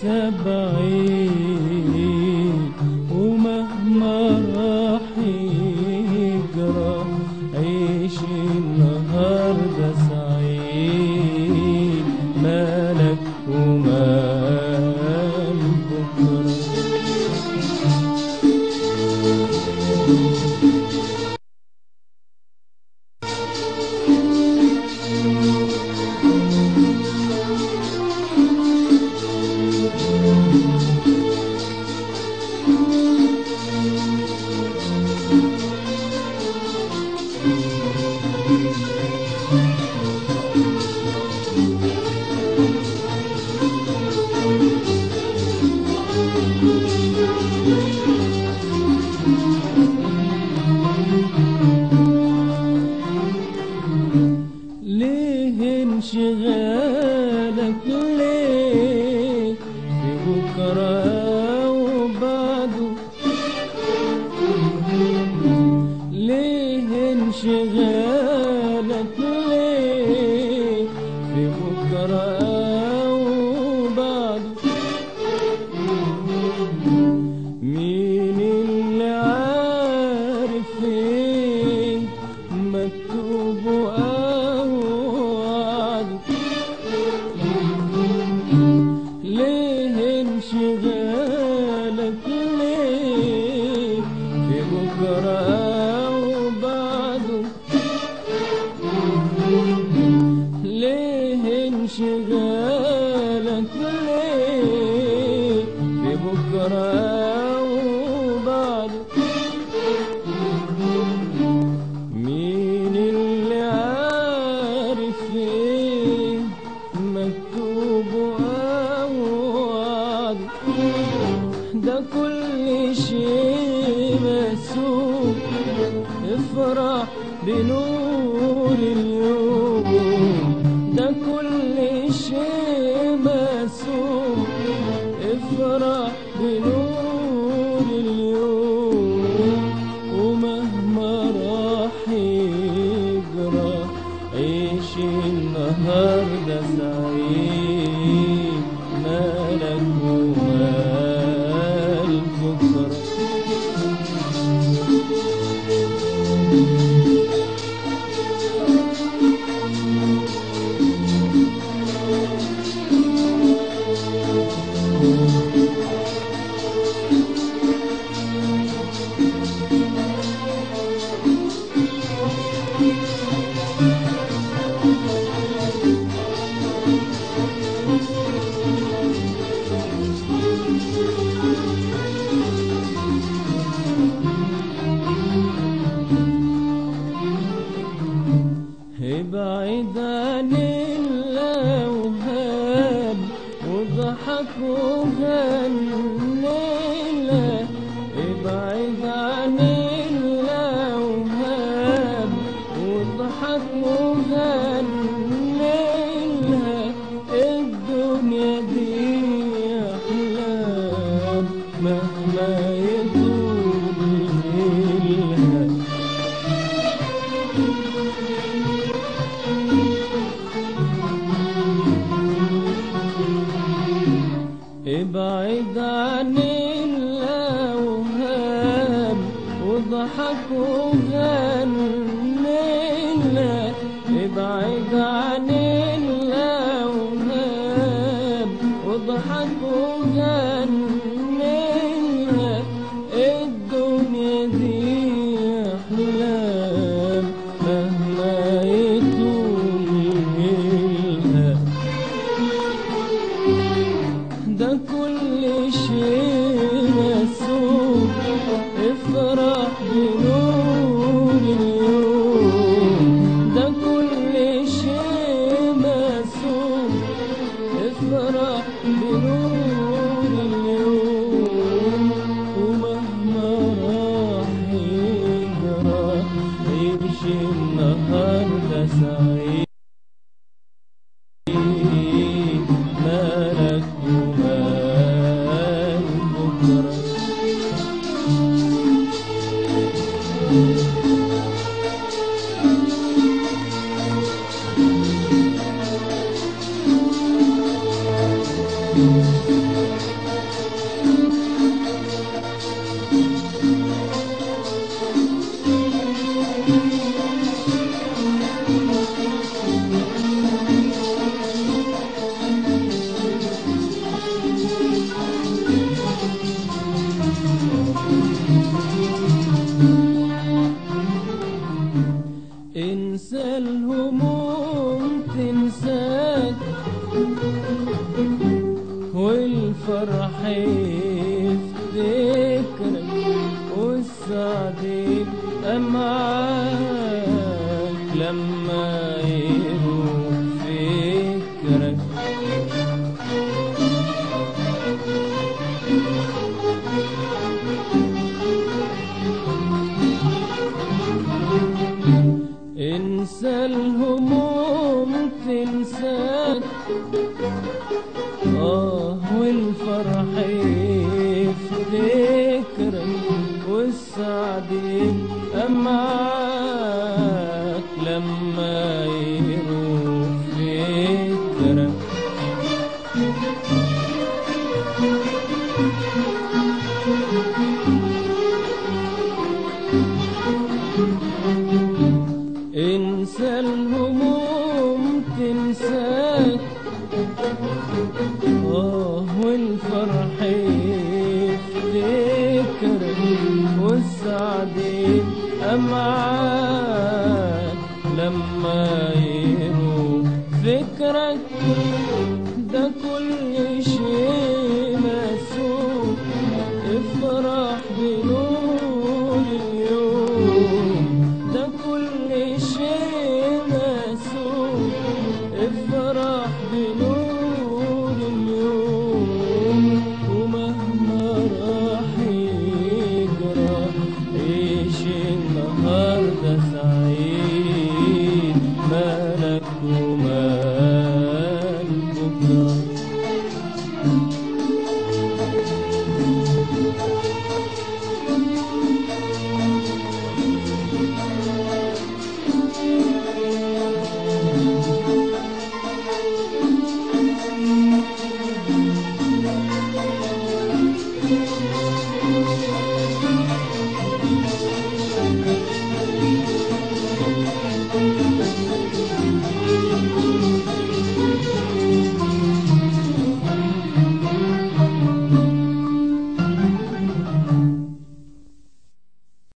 سبعين ومهما راح يجرى عيش النهاردة سعيد مالك ومال بكرة ليه انشغالك ليه في بكرة وبعده ليه انشغالك ليه في بكرة وبعده مين اللي عارف ايه مكتوب او وعده ليه انشغالك ليه في بكرة وبعده ليه انشغالك ليه في بكرة وبعده مين اللي عارف ايه مكتوب او وعده ده كل شيء مسوق افرح بنور اليوم ده كل شيء مسوق افرح بنور اليوم ومهما راح يجرى عيش النهاردة سعيد مالك ومال بكرة ابعد عن الاوهام وضحك وغنيلة ابعد عن الاوهام وضحك وغنيلة الدنيا دي احلام مهما يطول ليلها ابعد عن الاوهام وضحك وغنينا ابعد عن الاوهام وضحك وغنينا الدنيا دي احلام مهما يطول ليلها ده كل شيء مسوق افرح بنور اليوم ده كل شيء مسوق افرح بنور اليوم ومهما راح يجرى يمشي النهارده سعيد مالك ومال بكرة يفتكرك والسعد يبقى معاك لما يروح فكرك انسى الهموم تنساك اه والفرح يفتكرك والسعد يبقى معاك لما يروح فكرك انسى الهموم تنساك اه والفرح يفتكرك والسعد يبقى معاك لما يروح فكرك